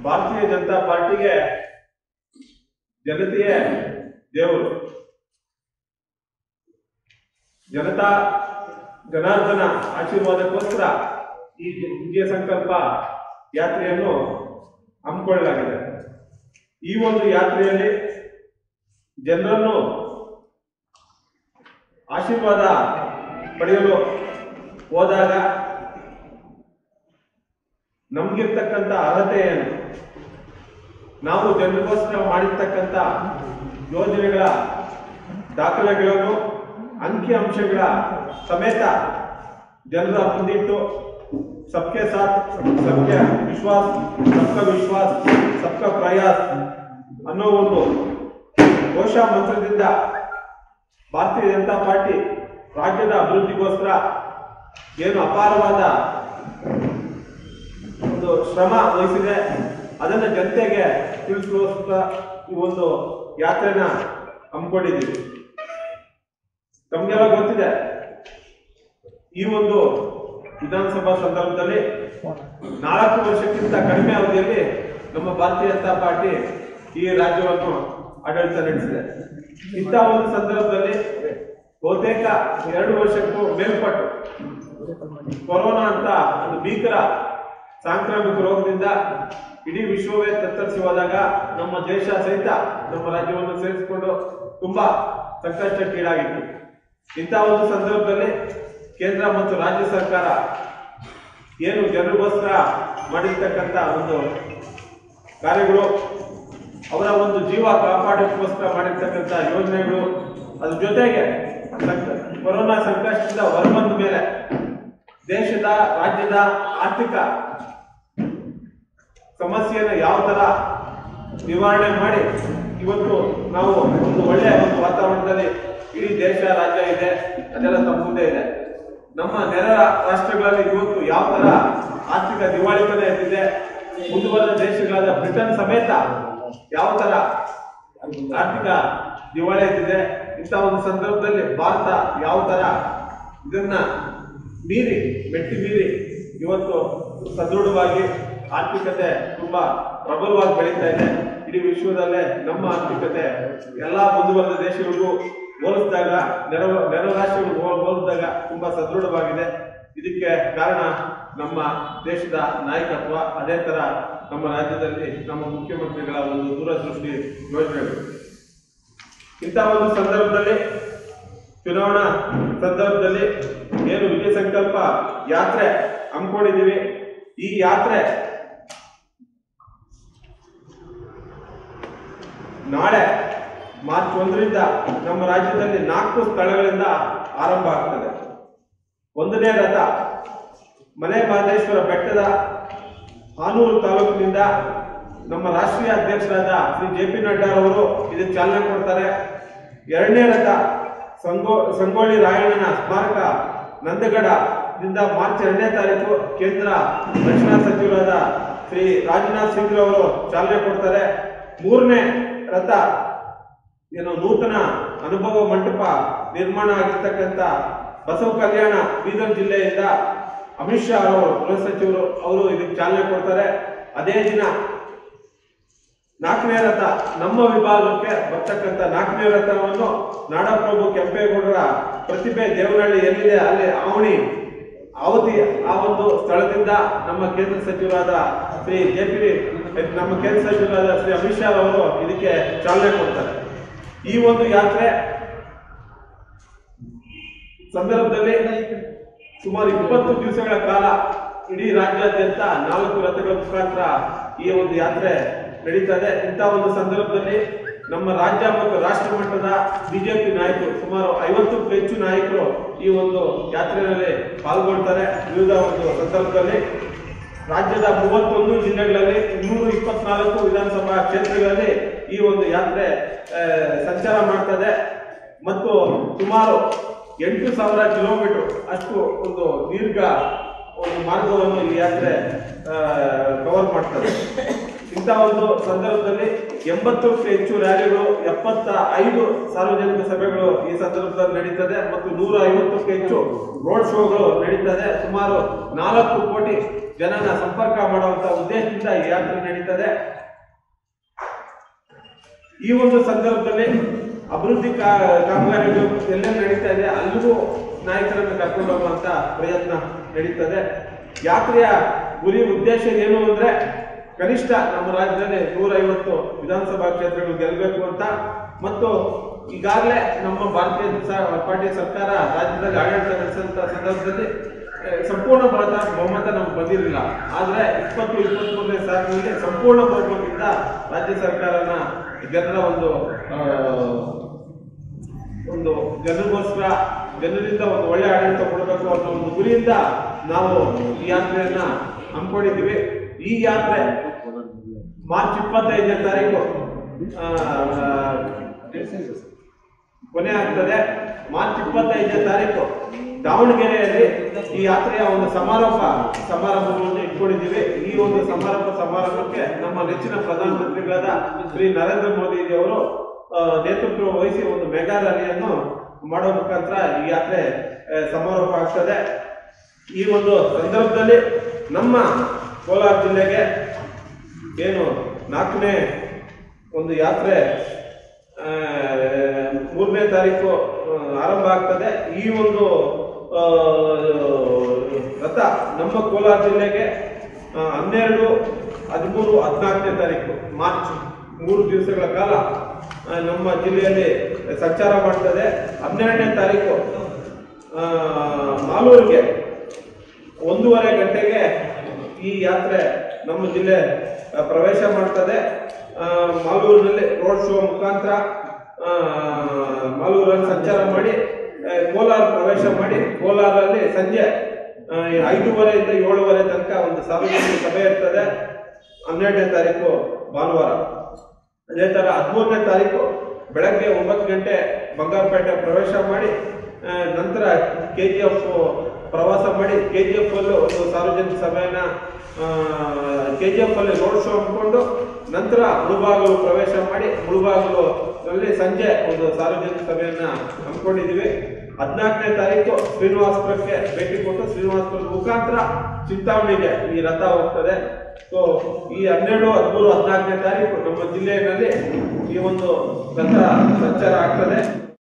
ಭಾರತೀಯ ಜನತಾ ಪಾರ್ಟಿಗೆ ಜನತೆಯೇ ದೇವರು ಜನತಾ ಜನಾರ್ದನ ಆಶೀರ್ವಾದಕ್ಕೋಸ್ಕರ ಈ ಜ- ವಿಜಯ ಸಂಕಲ್ಪ ಯಾತ್ರೆಯನ್ನು ಹಮ್ಮಿಕೊಳ್ಳಲಾಗಿದೆ ಈ ಒಂದು ಯಾತ್ರೆಯಲ್ಲಿ ಜನರನ್ನು ಆಶೀರ್ವಾದ ಪಡೆಯಲು ಹೋದಾಗ ನಮ್ಗಿರ್ತಕ್ಕಂಥ ಅರ್ಹತೆ ಏನು ನಾವು ಜನರಿಗೋಸ್ಕರ ಮಾಡಿರ್ತಕ್ಕಂಥ ಯೋಜನೆಗಳ ದಾಖಲೆಗಳನ್ನು ಅಂಕಿ ಅಂಶಗಳ ಸಮೇತ ಜನರ ಮುಂದಿಟ್ಟು ಸಬ್ಕೆ ಸಾಥ್ ಸಬ್ಕೆ ವಿಶ್ವಾಸ್ ಸಬ್ಕ ವಿಶ್ವಾಸ್ ಸಬ್ಕ ಪ್ರಯಾಸ್ ಅನ್ನೋ ಒಂದು ಘೋಷ ಮಂತ್ರದಿಂದ ಭಾರತೀಯ ಜನತಾ ಪಾರ್ಟಿ ರಾಜ್ಯದ ಅಭಿವೃದ್ಧಿಗೋಸ್ಕರ ಏನು ಅಪಾರವಾದ ಒಂದು ಶ್ರಮ ವಹಿಸಿದೆ ಅದನ್ನ ಜನತೆಗೆ ತಿಳಿಸುವ ಈ ಒಂದು ಯಾತ್ರೆನ ಹಮ್ಮಿಕೊಂಡಿದ್ದೀವಿ ತಮಗೆಲ್ಲ ಗೊತ್ತಿದೆ ಈ ಒಂದು ವಿಧಾನಸಭಾ ಸಂದರ್ಭದಲ್ಲಿ ನಾಲ್ಕು ವರ್ಷಕ್ಕಿಂತ ಕಡಿಮೆ ಅವಧಿಯಲ್ಲಿ ನಮ್ಮ ಭಾರತೀಯ ಜನತಾ ಪಾರ್ಟಿ ಈ ರಾಜ್ಯವನ್ನು ಆಡಳಿತ ನಡೆಸಿದೆ ಇಂಥ ಒಂದು ಸಂದರ್ಭದಲ್ಲಿ ಬಹುತೇಕ ಎರಡು ವರ್ಷಕ್ಕೂ ಮೇಲ್ಪಟ್ಟು ಕೊರೋನಾ ಅಂತ ಒಂದು ಭೀಕರ ಸಾಂಕ್ರಾಮಿಕ ರೋಗದಿಂದ ಇಡೀ ವಿಶ್ವವೇ ತತ್ತರಿಸಿ ಹೋದಾಗ ನಮ್ಮ ದೇಶ ಸಹಿತ ನಮ್ಮ ರಾಜ್ಯವನ್ನು ಸೇರಿಸಿಕೊಂಡು ತುಂಬಾ ಸಂಕಷ್ಟಕ್ಕೀಡಾಗಿತ್ತು ಇಂಥ ಒಂದು ಸಂದರ್ಭದಲ್ಲಿ ಕೇಂದ್ರ ಮತ್ತು ರಾಜ್ಯ ಸರ್ಕಾರ ಏನು ಜನರಿಗೋಸ್ಕರ ಮಾಡಿರ್ತಕ್ಕಂಥ ಒಂದು ಕಾರ್ಯಗಳು ಅವರ ಒಂದು ಜೀವ ಕಾಪಾಡೋಕ್ಕೋಸ್ಕರ ಮಾಡಿರ್ತಕ್ಕಂಥ ಯೋಜನೆಗಳು ಅದ್ರ ಜೊತೆಗೆ ಸಂಕ- ಕೊರೋನಾ ಸಂಕಷ್ಟದಿಂದ ಹೊರಬಂದ ಮೇಲೆ ದೇಶದ ರಾಜ್ಯದ ಆರ್ಥಿಕ ಸಮಸ್ಯೆನ ಯಾವ ತರ ನಿವಾರಣೆ ಮಾಡಿ ಇವತ್ತು ನಾವು ಒಂದು ಒಳ್ಳೆಯ ಒಂದು ವಾತಾವರಣದಲ್ಲಿ ಇಡೀ ದೇಶ ರಾಜ್ಯ ಇದೆ ಅದೆಲ್ಲ ತಮ್ಮ ಮುಂದೆ ಇದೆ ನಮ್ಮ ನೆರ ರಾಷ್ಟ್ರಗಳಲ್ಲಿ ಇವತ್ತು ಯಾವ ತರ ಆರ್ಥಿಕ ದಿವಾಳಿತನ ಎದ್ದಿದೆ ಮುಂದುವರೆದ ದೇಶಗಳಾದ ಬ್ರಿಟನ್ ಸಮೇತ ಯಾವ ತರ ಆರ್ಥಿಕ ದಿವಾಳಿ ಎದ್ದಿದೆ ಇಂಥ ಒಂದು ಸಂದರ್ಭದಲ್ಲಿ ಭಾರತ ಯಾವ ತರ ಇದನ್ನ ಮೀರಿ ಮೆಟ್ಟಿ ಮೀರಿ ಇವತ್ತು ಸದೃಢವಾಗಿ ಆರ್ಥಿಕತೆ ತುಂಬಾ ಪ್ರಬಲವಾಗಿ ಬೆಳೀತಾ ಇದೆ ಇಡೀ ವಿಶ್ವದಲ್ಲೇ ನಮ್ಮ ಆರ್ಥಿಕತೆ ಎಲ್ಲಾ ಮುಂದುವರೆದ ದೇಶಗಳಿಗೂ ಹೋಲಿಸಿದಾಗ ನೆರವ ನೆರವು ರಾಷ್ಟ್ರಗಳಿಗೂ ಹೋಲ್- ಹೋಲಿಸಿದಾಗ ತುಂಬಾ ಸದೃಢವಾಗಿದೆ ಇದಕ್ಕೆ ಕಾರಣ ನಮ್ಮ ದೇಶದ ನಾಯಕತ್ವ ಅದೇ ತರ ನಮ್ಮ ರಾಜ್ಯದಲ್ಲಿ ನಮ್ಮ ಮುಖ್ಯಮಂತ್ರಿಗಳ ಒಂದು ದೂರದೃಷ್ಟಿ ಯೋಜನೆಗಳು ಇಂಥ ಒಂದು ಸಂದರ್ಭದಲ್ಲಿ ಚುನಾವಣಾ ಸಂದರ್ಭದಲ್ಲಿ ಏನು ವಿಜಯ ಸಂಕಲ್ಪ ಯಾತ್ರೆ ಹಮ್ಮಿಕೊಂಡಿದ್ದೀವಿ ಈ ಯಾತ್ರೆ ನಾಳೆ ಮಾರ್ಚ್ ಒಂದರಿಂದ ನಮ್ಮ ರಾಜ್ಯದಲ್ಲಿ ನಾಲ್ಕು ಸ್ಥಳಗಳಿಂದ ಆರಂಭ ಆಗ್ತದೆ ಒಂದನೇ ರಥ ಮಲೆ ಮಹದೇಶ್ವರ ಬೆಟ್ಟದ ಹಾನೂರು ತಾಲೂಕಿನಿಂದ ನಮ್ಮ ರಾಷ್ಟ್ರೀಯ ಅಧ್ಯಕ್ಷರಾದ ಶ್ರೀ ಜೆ ಪಿ ನಡ್ಡಾ ಅವರು ಇದಕ್ಕೆ ಚಾಲನೆ ಕೊಡ್ತಾರೆ ಎರಡನೇ ರಥ ಸಂಗೋ ಸಂಗೊಳ್ಳಿ ರಾಯಣ್ಣನ ಸ್ಮಾರಕ ನಂದಗಡದಿಂದ ಮಾರ್ಚ್ ಎರಡನೇ ತಾರೀಕು ಕೇಂದ್ರ ರಕ್ಷಣಾ ಸಚಿವರಾದ ಶ್ರೀ ರಾಜನಾಥ್ ಸಿಂಗ್ ಅವರು ಚಾಲನೆ ಕೊಡ್ತಾರೆ ಮೂರನೇ ರಥ ಏನು ನೂತನ ಅನುಭವ ಮಂಟಪ ನಿರ್ಮಾಣ ಆಗಿರ್ತಕ್ಕಂಥ ಬಸವ ಕಲ್ಯಾಣ ಬೀದರ್ ಜಿಲ್ಲೆಯಿಂದ ಅಮಿತ್ ಶಾ ಅವರು ಗೃಹ ಸಚಿವರು ಅವರು ಇದಕ್ಕೆ ಚಾಲನೆ ಕೊಡ್ತಾರೆ ಅದೇ ದಿನ ನಾಲ್ಕನೇ ರಥ ನಮ್ಮ ವಿಭಾಗಕ್ಕೆ ಬರ್ತಕ್ಕಂಥ ನಾಲ್ಕನೇ ರಥವನ್ನು ನಾಡಪ್ರಭು ಕೆಂಪೇಗೌಡರ ಪ್ರತಿಭೆ ದೇವನಹಳ್ಳಿ ಎಲ್ಲಿದೆ ಅಲ್ಲಿ ಆವಣಿ ಅವಧಿ ಆ ಒಂದು ಸ್ಥಳದಿಂದ ನಮ್ಮ ಕೇಂದ್ರ ಸಚಿವರಾದ ಶ್ರೀ ಜೆ ಪಿ ನಮ್ಮ ಕೇಂದ್ರ ಸಚಿವರಾದ ಶ್ರೀ ಅಮಿತ್ ಶಾ ಅವರು ಇದಕ್ಕೆ ಚಾಲನೆ ಕೊಡ್ತಾರೆ ಈ ಒಂದು ಯಾತ್ರೆ ಸಂದರ್ಭದಲ್ಲಿ ಸುಮಾರು ಇಪ್ಪತ್ತು ದಿವಸಗಳ ಕಾಲ ಇಡೀ ರಾಜ್ಯಾದ್ಯಂತ ನಾಲ್ಕು ರಥಗಳ ಮುಖಾಂತರ ಈ ಒಂದು ಯಾತ್ರೆ ನಡೀತದೆ ಇಂಥ ಒಂದು ಸಂದರ್ಭದಲ್ಲಿ ನಮ್ಮ ರಾಜ್ಯ ಮತ್ತು ರಾಷ್ಟ್ರ ಮಟ್ಟದ ಬಿಜೆಪಿ ನಾಯಕರು ಸುಮಾರು ಐವತ್ತಕ್ಕೂ ಹೆಚ್ಚು ನಾಯಕರು ಈ ಒಂದು ಯಾತ್ರೆಯಲ್ಲಿ ಪಾಲ್ಗೊಳ್ತಾರೆ ವಿವಿಧ ಒಂದು ಸಂದರ್ಭದಲ್ಲಿ ರಾಜ್ಯದ ಮೂವತ್ತೊಂದು ಜಿಲ್ಲೆಗಳಲ್ಲಿ ಇನ್ನೂರ ಇಪ್ಪತ್ನಾಲ್ಕು ವಿಧಾನಸಭಾ ಕ್ಷೇತ್ರಗಳಲ್ಲಿ ಈ ಒಂದು ಯಾತ್ರೆ ಆ, ಸಂಚಾರ ಮಾಡ್ತದೆ ಮತ್ತು ಸುಮಾರು ಎಂಟು ಸಾವಿರ ಕಿಲೋಮೀಟರ್ ಅಷ್ಟು ಒಂದು ದೀರ್ಘ ಒಂದು ಮಾರ್ಗವನ್ನು ಈ ಯಾತ್ರೆ ಕವರ್ ಮಾಡ್ತದೆ ಇಂಥ ಒಂದು ಸಂದರ್ಭದಲ್ಲಿ ಎಂಬತ್ತಕ್ಕೂ ಹೆಚ್ಚು ರ್ಯಾಲಿಗಳು ಎಪ್ಪತ್ತ ಐದು ಸಾರ್ವಜನಿಕ ಸಭೆಗಳು ಈ ಸಂದರ್ಭದಲ್ಲಿ ನಡೀತದೆ ಮತ್ತು ನೂರ ಐವತ್ತಕ್ಕೂ ಹೆಚ್ಚು ರೋಡ್ ಶೋಗಳು ನಡೀತದೆ ಸುಮಾರು ನಾಲ್ಕು ಕೋಟಿ ಜನನ ಸಂಪರ್ಕ ಮಾಡುವಂತ ಉದ್ದೇಶದಿಂದ ಈ ಯಾತ್ರೆ ನಡೀತದೆ ಈ ಒಂದು ಸಂದರ್ಭದಲ್ಲಿ ಅಭಿವೃದ್ಧಿ ಕಾ- ಕಾಮಗಾರಿಗಳು ಎಲ್ಲ ನಡೀತಾ ಇದೆ ಅಲ್ಲಿಗೂ ನಾಯಕರನ್ನು ಕರ್ಕೊಂಡು ಹೋಗುವಂತ ಪ್ರಯತ್ನ ನಡೀತದೆ ಯಾತ್ರೆಯ ಗುರಿ ಉದ್ದೇಶ ಏನು ಅಂದ್ರೆ ಕನಿಷ್ಠ ನಮ್ಮ ರಾಜ್ಯದಲ್ಲಿ ನೂರೈವತ್ತು ವಿಧಾನಸಭಾ ಕ್ಷೇತ್ರಗಳು ಗೆಲ್ಲಬೇಕು ಅಂತ ಮತ್ತು ಈಗಾಗಲೇ ನಮ್ಮ ಭಾರತೀಯ ಜನತಾ ಪಾರ್ಟಿ ಸರ್ಕಾರ ರಾಜ್ಯದಲ್ಲಿ ಆಡಳಿತ ನಡೆಸಿದಂತ ಸಂದರ್ಭದಲ್ಲಿ ಆ, ಸಂಪೂರ್ಣ ಭಾರತ ಬಹುಮತ ನಮ್ಗೆ ಬಂದಿರಲಿಲ್ಲ ಆದ್ರೆ ಇಪ್ಪತ್ತು ಇಪ್ಪತ್ಮೂರನೇ ಸಾಲಿನಲ್ಲಿ ಸಂಪೂರ್ಣ ಬಹುಮತದಿಂದ ರಾಜ್ಯ ಸರ್ಕಾರನ ಜನರ ಒಂದು ಆ, ಒಂದು ಜನರಿಗೋಸ್ಕರ ಜನರಿಂದ ಒಂದು ಒಳ್ಳೆ ಆಡಳಿತ ಕೊಡಬೇಕು ಅನ್ನೋ ಒಂದು ಗುರಿಯಿಂದ ನಾವು ಈ ಯಾತ್ರೆಯನ್ನ ಹಮ್ಮಿಕೊಂಡಿದ್ದೀವಿ ಈ ಯಾತ್ರೆ ಮಾರ್ಚ್ ಇಪ್ಪತ್ತೈದನೇ ತಾರೀಕು ಆ, ಕೊನೆ ಆಗ್ತದೆ ಮಾರ್ಚ್ ಇಪ್ಪತ್ತೈದನೇ ತಾರೀಕು ದಾವಣಗೆರೆಯಲ್ಲಿ ಈ ಯಾತ್ರೆಯ ಒಂದು ಸಮಾರೋಪ ಸಮಾರಂಭವನ್ನು ಇಟ್ಕೊಂಡಿದ್ದೀವಿ ಈ ಒಂದು ಸಮಾರೋಪ ಸಮಾರಂಭಕ್ಕೆ ನಮ್ಮ ನೆಚ್ಚಿನ ಪ್ರಧಾನಮಂತ್ರಿಗಳಾದ ಶ್ರೀ ನರೇಂದ್ರ ಮೋದಿಜಿಯವರು ಆ, ನೇತೃತ್ವ ವಹಿಸಿ ಒಂದು ಮೆಗಾ ರ್ಯಾಲಿಯನ್ನು ಮಾಡೋ ಮುಖಾಂತರ ಈ ಯಾತ್ರೆ ಆ, ಸಮಾರೋಪ ಆಗ್ತದೆ ಈ ಒಂದು ಸಂದರ್ಭದಲ್ಲಿ ನಮ್ಮ ಕೋಲಾರ ಜಿಲ್ಲೆಗೆ ಏನು ನಾಲ್ಕನೇ ಒಂದು ಯಾತ್ರೆ ಆ, ಮೂರನೇ ತಾರೀಕು ಆ, ಆರಂಭ ಆಗ್ತದೆ ಈ ಒಂದು ಆ, ರಥ ನಮ್ಮ ಕೋಲಾರ ಜಿಲ್ಲೆಗೆ ಆ, ಹನ್ನೆರಡು ಹದಿಮೂರು ಹದಿನಾಲ್ಕನೇ ತಾರೀಕು ಮಾರ್ಚ್ ಮೂರು ದಿವಸಗಳ ಕಾಲ ಆ, ನಮ್ಮ ಜಿಲ್ಲೆಯಲ್ಲಿ ಸಂಚಾರ ಮಾಡ್ತದೆ ಹನ್ನೆರಡನೇ ತಾರೀಕು ಆ, ಮಾಲೂರಿಗೆ ಒಂದೂವರೆ ಗಂಟೆಗೆ ಈ ಯಾತ್ರೆ ನಮ್ಮ ಜಿಲ್ಲೆ ಆ, ಪ್ರವೇಶ ಮಾಡ್ತದೆ ಆ, ಮಾಲೂರಿನಲ್ಲಿ ರೋಡ್ ಶೋ ಮುಖಾಂತರ ಆ, ಮಾಲೂರಲ್ಲಿ ಸಂಚಾರ ಮಾಡಿ ಆ, ಕೋಲಾರ ಪ್ರವೇಶ ಮಾಡಿ ಕೋಲಾರಲ್ಲಿ ಸಂಜೆ ಆ, ಐದೂವರೆಯಿಂದ ಏಳುವರೆ ತನಕ ಒಂದು ಸಾರ್ವಜನಿಕ ಸಭೆ ಇರ್ತದೆ ಹನ್ನೆರಡನೇ ತಾರೀಕು ಭಾನುವಾರ ಅದೇ ತರ ಹದಿಮೂರನೇ ತಾರೀಕು ಬೆಳಗ್ಗೆ ಒಂಬತ್ತು ಗಂಟೆ ಬಂಗಾರಪೇಟೆ ಪ್ರವೇಶ ಮಾಡಿ ಆ, ನಂತರ ಕೆ ಜಿ ಎಫ್ ಪ್ರವಾಸ ಮಾಡಿ ಕೆ ಜಿ ಎಫ್ ಅಲ್ಲೂ ಒಂದು ಸಾರ್ವಜನಿಕ ಸಭೆಯನ್ನ ಕೆ ಜಿ ಎಫ್ ಅಲ್ಲಿ ರೋಡ್ ಶೋ ಹಮ್ಮಿಕೊಂಡು ನಂತರ ಮುಳುಬಾಗಿಲು ಪ್ರವೇಶ ಮಾಡಿ ಮುಳುಬಾಗಿಲು ಅಲ್ಲಿ ಸಂಜೆ ಒಂದು ಸಾರ್ವಜನಿಕ ಸಭೆಯನ್ನ ಹಮ್ಮಿಕೊಂಡಿದ್ದೀವಿ ಹದಿನಾಲ್ಕನೇ ತಾರೀಕು ಶ್ರೀನಿವಾಸಪುರಕ್ಕೆ ಭೇಟಿ ಕೊಟ್ಟು ಶ್ರೀನಿವಾಸಪುರದ ಮುಖಾಂತರ ಚಿಂತಾಮಣಿಗೆ ಈ ರಥ ಹೋಗ್ತದೆ ಸೊ ಈ ಹನ್ನೆರಡು ಹದಿಮೂರು ಹದಿನಾಲ್ಕನೇ ತಾರೀಕು ನಮ್ಮ ಜಿಲ್ಲೆಯಲ್ಲಿ ಈ ಒಂದು ರಥ ಸಂಚಾರ ಆಗ್ತದೆ